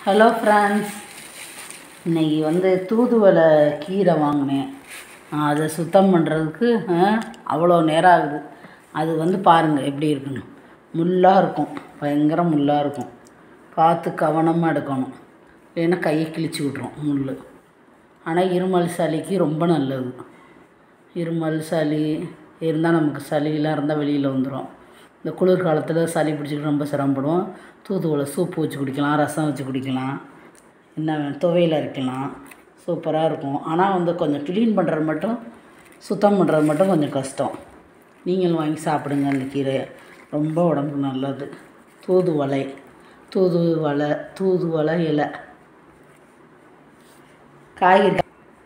hello friends இன்னைக்கு வந்து தூதுவளை கீரை வாங்கினேன் அதை சுத்தம் பண்ணுறதுக்கு அவ்வளோ நேரம் ஆகுது அது வந்து பாருங்கள் எப்படி இருக்குன்னு முள்ளாக இருக்கும் பயங்கர முள்ளாக இருக்கும் பார்த்து கவனமாக எடுக்கணும் இல்லைன்னா கையை கிழிச்சு விட்ரும் முள் ஆனால் இருமல் சளிக்கு ரொம்ப நல்லது இருமல் சளி இருந்தால் நமக்கு சளியெலாம் இருந்தால் வெளியில் வந்துடும் இந்த குளிர் காலத்தில் சளி பிடிச்சிக்கிட்டு ரொம்ப சிரமப்படுவோம் தூதுவளை சூப்பு வச்சு குடிக்கலாம் ரசம் வச்சு குடிக்கலாம் என்ன வேணும் துவையல் அரைக்கலாம் சூப்பராக இருக்கும் ஆனால் வந்து கொஞ்சம் க்ளீன் பண்ணுறது மட்டும் சுத்தம் பண்ணுறது மட்டும் கொஞ்சம் கஷ்டம் நீங்களும் வாங்கி சாப்பிடுங்க அந்த கீரையை ரொம்ப உடம்புக்கு நல்லது தூதுவளை தூதுவளை தூதுவளை இலை காய்கறி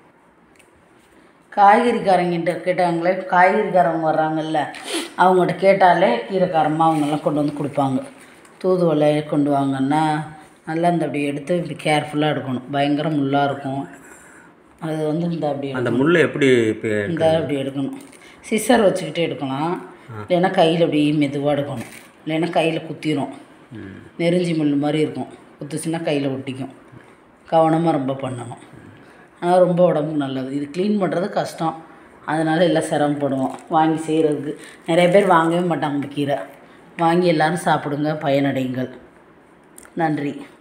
காய்கறிக்காரங்கிட்ட கேட்டாங்களே காய்கறிக்காரங்க வர்றாங்கல்ல அவங்கள்ட்ட கேட்டாலே கீரைக்காரமாக அவங்கெல்லாம் கொண்டு வந்து கொடுப்பாங்க தூதுவளை கொண்டு வாங்கன்னா நல்லா இந்த அப்படி எடுத்து இப்படி கேர்ஃபுல்லாக எடுக்கணும் பயங்கர முள்ளாக இருக்கும் அது வந்து இந்த அப்படி அந்த முள் எப்படி இப்போ இந்த அப்படி எடுக்கணும் சிசர் வச்சுக்கிட்டே எடுக்கலாம் இல்லைன்னா கையில் அப்படி மெதுவாக எடுக்கணும் இல்லைன்னா கையில் குத்திரும் நெருஞ்சி முள் மாதிரி இருக்கும் குத்துச்சுன்னா கையில் ஒட்டிக்கும் கவனமாக ரொம்ப பண்ணணும் ஆனால் ரொம்ப உடம்புக்கு நல்லது இது க்ளீன் பண்ணுறது கஷ்டம் அதனால எல்லாம் சிரமப்படுவோம் வாங்கி செய்கிறதுக்கு நிறைய பேர் வாங்கவே மாட்டாங்க இந்த கீரை வாங்கி எல்லோரும் சாப்பிடுங்க பயனடையுங்கள் நன்றி